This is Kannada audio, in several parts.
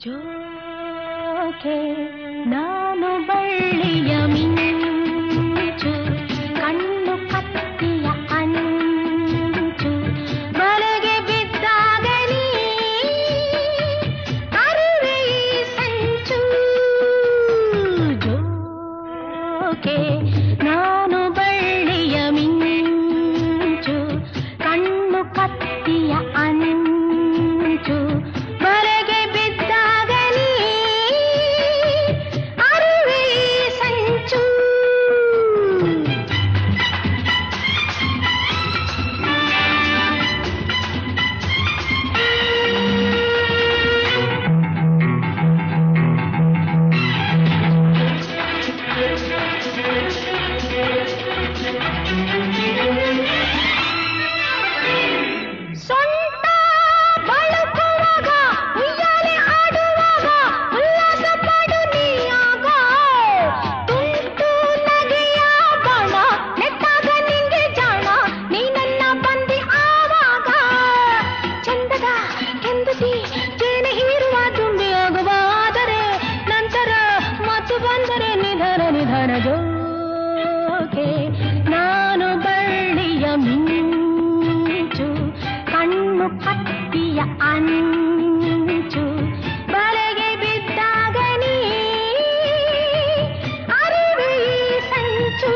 ಜೋಕೆ ನಾನು ಬಳ್ಳಿಯ ಮಿಂಚು ಕಣ್ಣು ಕತ್ತಿಯ ಅಂಚು ಬಲೆಗೆ ಬಿದ್ದಾಗಲಿ ಅರಿವೆ ಈ ಸಂಚು ಜೋಕೆ ನಾನು ಬಳ್ಳಿಯ ಮಿಂಚು ಕಣ್ಣು ಕತ್ತಿಯ ಅಂಚು ಬಲೆಗೆ ಬಿದ್ದಾಗಲಿ ಅರಿವೆ ಈ ಸಂಚು ಸೊಂಟ ಬಳುಕುವಾಗ ಉಯ್ಯಾಲೆ ಆಡುವಾಗ ಉಲ್ಲಾಸ ಪಡು ನೀಯಾಗ ತುಂಟು ನಗೆಯ ಬಾಣ ನೆಟ್ಟಾಗ ನಿಂಗೆ ಜಾಣ ನೀ ನನ್ನ ಬಂದಿ ಆವಾಗ ಚಂದದ ಕೆಂದುತಿ ಜೇನೆ ಹೀರುವ ತುಂಬಿ ಹೋಗುವ ಆದರೆ ನಂತರ ಮತ್ತು ಬಂದರೆ ನಿಧನ ನಿಧನ ಜೋಕೆ ನಾನು ಬಳ್ಳಿಯ ಮಿಂಚು ಕಣ್ಣು ಕತ್ತಿಯ ಅಂಚು ಬಲೆಗೆ ಬಿದ್ದಾಗ ನೀ ಅರಿವೆ ಈ ಸಂಚು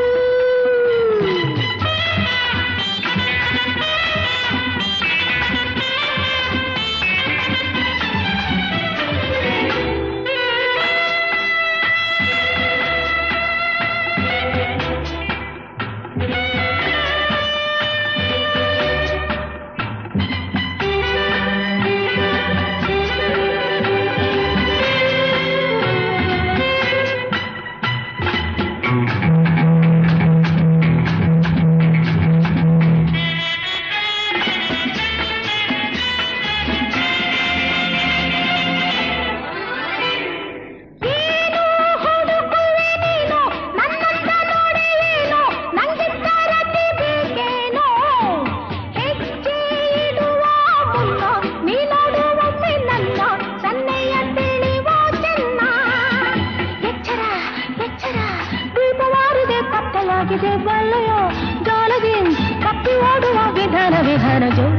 ಏನು ಹುಡುಕುವೆ ನೀನು ನನ್ನಂತ ನೋಡಿ ಏನು ನಂಗಿಂತ ರತಿ ಬೇಕೇನೋ ಹೆಜ್ಜೆ ಇಡುವ ಮುನ್ನ ನೀ ನೋಡುವೊಮ್ಮೆ ನನ್ನ ಸನ್ನೆಯ ತಿಳಿವ ಚೆನ್ನ ಎಚ್ಚರ ಎಚ್ಚರ ದೀಪವಾರಿದೆ ಕತ್ತಲಾಗಿದೆ ಬಲ್ಲೆಯೋ ಜಾಲದಿ ಕಪ್ಪಿ ಓಡುವ ವಿಧಾನ ವಿಧಾನ ಜೋ